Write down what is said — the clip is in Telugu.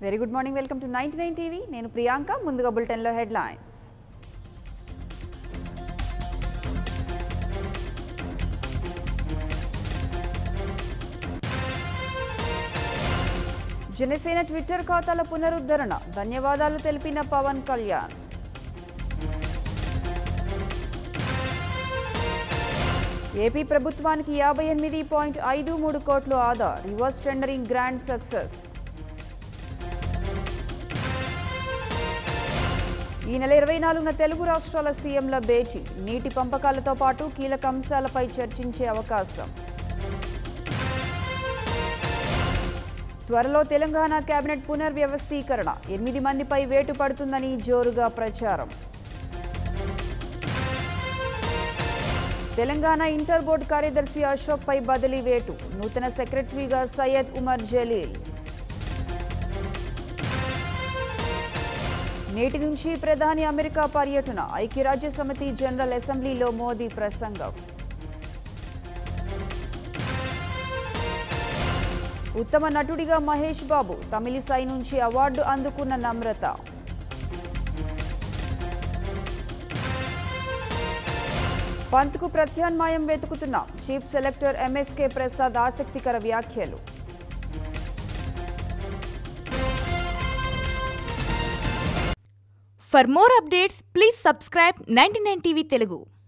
Very good morning welcome to ninety nine TV నేను ప్రియాంక ముందుగా బులెటిన్లో హెడ్లైన్స్ జనసేన ట్విట్టర్ ఖాతాల పునరుద్ధరణ ధన్యవాదాలు తెలిపిన పవన్ కళ్యాణ్ ఏపీ ప్రభుత్వానికి యాభై ఎనిమిది పాయింట్ ఐదు మూడు కోట్లు ఆదా రివర్స్ టెండరింగ్ గ్రాండ్ సక్సెస్ ఈ నెల ఇరవై నాలుగున తెలుగు రాష్ట్రాల సీఎంల భేటీ నీటి పంపకాలతో పాటు కీలక అంశాలపై చర్చించే అవకాశం త్వరలో తెలంగాణ కేబినెట్ పునర్వ్యవస్థీకరణ ఎనిమిది మందిపై వేటు పడుతుందని జోరుగా ప్రచారం తెలంగాణ ఇంటర్ బోర్డు కార్యదర్శి అశోక్ పై బదిలీ వేటు నూతన సెక్రటరీగా సయ్యద్ ఉమర్ జలీల్ నేటి నుంచి ప్రధాని అమెరికా పర్యటన ఐక్యరాజ్య సమితి జనరల్ అసెంబ్లీలో మోదీ ప్రసంగం ఉత్తమ నటుడిగా మహేష్ బాబు తమిళిసై నుంచి అవార్డు అందుకున్న నమ్రత పంత్కు ప్రత్యామ్నాయం వెతుకుతున్న చీఫ్ సెలెక్టర్ ఎంఎస్కే ప్రసాద్ ఆసక్తికర వ్యాఖ్యలు For more updates, please subscribe 99 TV Telugu.